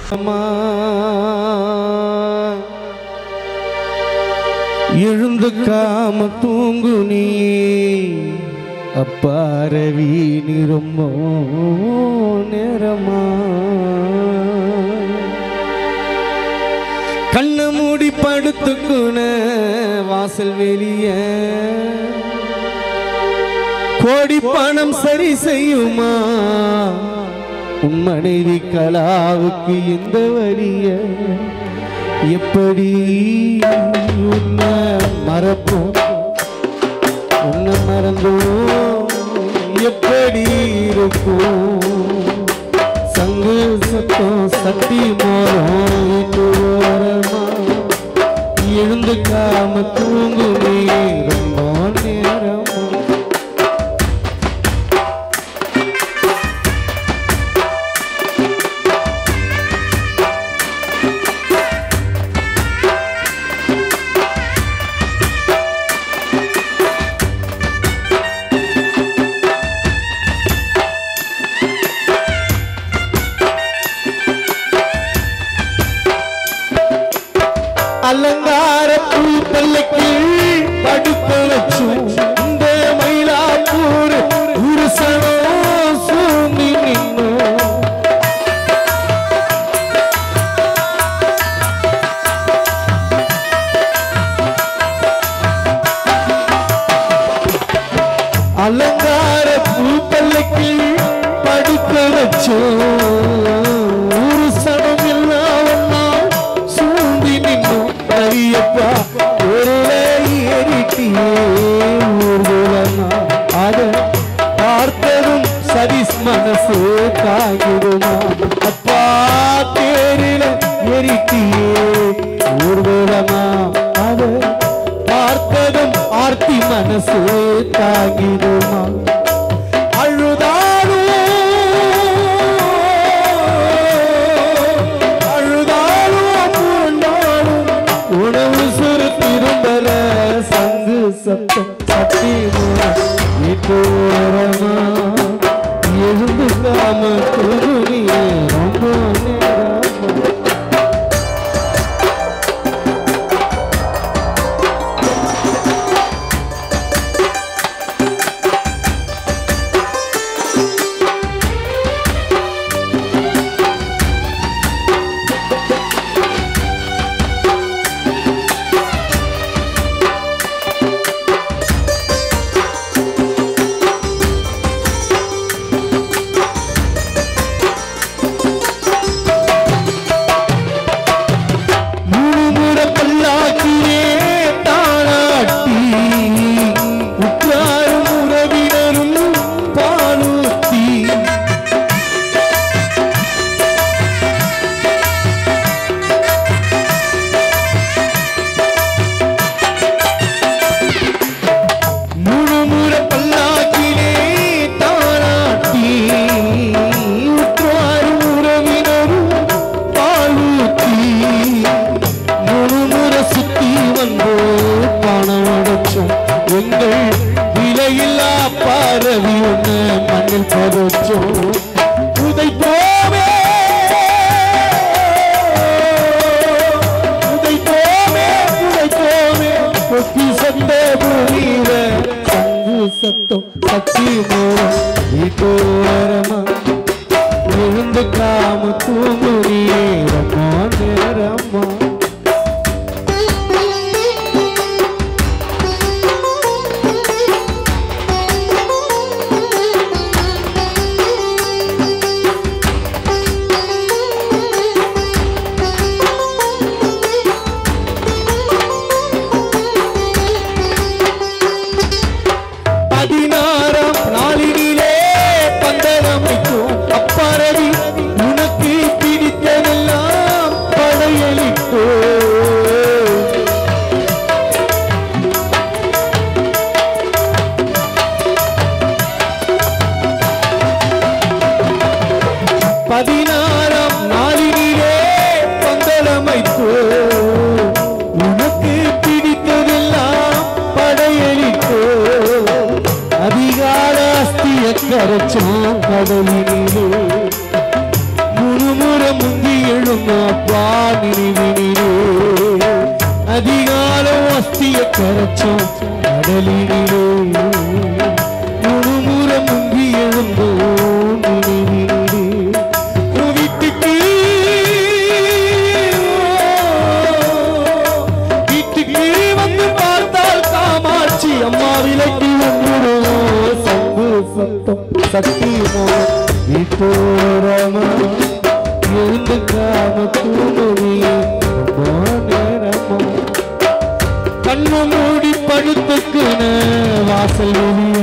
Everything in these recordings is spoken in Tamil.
அம்மா எழுந்துக்காம தூங்கு நீ அப்பாரவி நீ ரொம்ப நேரமா கண்ணு மூடி படுத்துக்குன வாசல் வெளிய கோடி பணம் சரி செய்யுமா உன் மனைவி கலாவுக்கு இந்த வரிய எப்படி உன்னை மறப்போம் உன்னை மறந்தோம் எப்படி இருக்கும் சங்கு சத்தம் சட்டி மோரம் வீட்டு ஓரமா எழுந்துக்காம தூங்குமே ரொம்ப நேரமா அலங்கார பூ பல்லக்கு படுக்க வச்சும் இந்த மயிலாப்பூர் புருஷனோ சூழ்ந்து நின்னோம் அலங்கார பூப்பல்லைக்கு படுக்க வச்சோம் ஒரு சனம் இல்லாமன்னா சூழ்ந்து நின்னும் அரியப்பா ஒருவே ஏறிட்டியே ஊர்வலமா அத பார்த்ததும் சரிஸ் மனசு தாங்கிடுமா அப்பா தேரில ஏறிட்டியே ஊர்வலமா அத பார்த்ததும் ஆர்த்தி மனசு தாங்கிடுமா அழுதாலும் அழுதாலும் புரண்டாலும் உணவு சுரு திரும்பல சங்கு சத்தம் சத்தி வீட்டோரமா எழுந்துக்காம துருவிய ரொம்ப நேரமா முழுமுற பல்லாக்கியே தாளாட்டி உற்றாரும் உறவினரும் பாலூத்தி முழுமுற பல்லாக்கிலே தாளாட்டி உற்றாரும் உறவினரும் பாலூத்தி முழுமுற சுத்தி வந்தோ பணம் அடைச்சோம் எங்கள் விலையில்லா பாரதி ஒண்ணு மண்ணில் பதச்சோம் உதை போவே உதை போவே உதை போவே கொத்தி சந்த புரிவ சங்கு சத்தம் சக்தி மூலம் வீட்டோரமா எழுந்து காம தூங்குறியே ரமா நேரமா பதினாறாம் நாளினிலே பந்தனமைக்கும் அப்பரடி உனக்கு பிடித்ததெல்லாம் படையளித்தோ பதினாறாம் நாளினிலே பந்தனமைத்தோ உனக்கு பிடித்ததெல்லாம் படையளித்தோ அதிகார அஸ்திய கரைச்சோம் கடலினிலே முறுமுற முந்தி எழும் தூரமா இருந்து காம தூங்குவியே ரொம்ப நேரமா கண்ணு மூடி படுத்துக்குன வாசல் வெளியே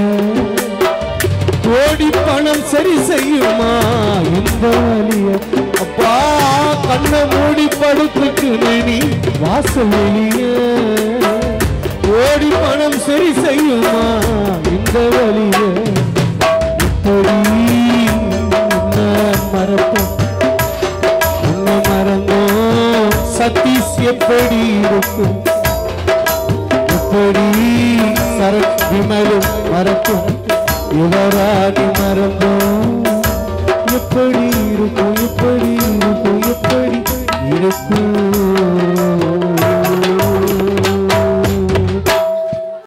கோடி பணம் சரி செய்யுமா இந்த வழிய அப்பா கண்ணை மூடி படுத்துக்கு நீ வாசல் வெளியே கோடி பணம் சரி செய்யுமா இந்த வழிய இப்படி உன்னை மறப்போம் உன்னை மறந்தோம் சதீஷ் எப்படி இருக்கும் எப்படி சரத் விமலும் மறக்கும் யுவராணி மறந்தோம் எப்படி இருக்கும் எப்படி இருக்கும்